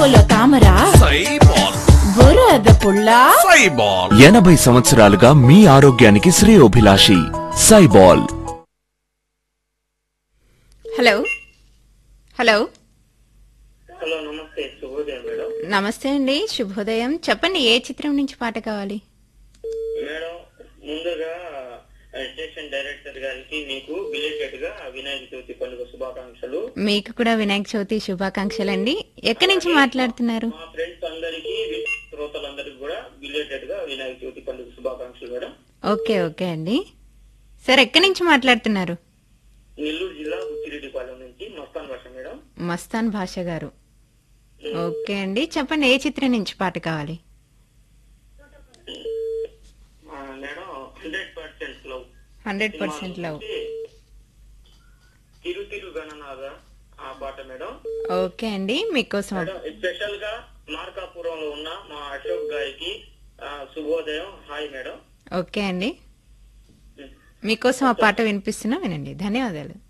నడువులో తామర సైబాల్ బురద పుల్ల సైబాల్ ఎనభై సంవత్సరాలుగా మీ ఆరోగ్యానికి శ్రేయోభిలాషి సైబాల్ హలో హలో హలో నమస్తే శుభోదయం మేడం నమస్తే అండి శుభోదయం చెప్పండి ఏ చిత్రం నుంచి పాట కావాలి మేడం ముందుగా స్టేషన్ డైరెక్టర్ గారికి మీకు బిలేటెడ్ గా వినాయక చవితి పండుగ శుభాకాంక్షలు మీకు కూడా వినాయక చవితి శుభాకాంక్షలు అండి ఎక్కడి నుంచి మాట్లాడుతున్నారు మా ఫ్రెండ్స్ అందరికి శ్రోతలందరికి కూడా బిలేటెడ్ గా వినాయక చవితి పండుగ శుభాకాంక్షలు మేడం ఓకే ఓకే అండి సార్ ఎక్కడి నుంచి మాట్లాడుతున్నారు నెల్లూరు జిల్లా ఉచ్చిరెడ్డిపాలెం నుంచి మస్తాన్ భాష మేడం మస్తాన్ భాష గారు ఓకే అండి చెప్పండి ఏ చిత్రం నుంచి పాట కావాలి ఆ, madam hundred percent love hundred percent love తిరు తిరు గణనాథ ఆ పాట మేడం ఓకే అండి మీకోసం మేడం స్పెషల్ గా మార్కాపురంలో ఉన్న మా అశోక్ గారికి ఆ, శుభోదయం హాయ్ మేడం ఓకే అండి మీకోసం ఆ పాట వినిపిస్తున్నా వినండి ధన్యవాదాలు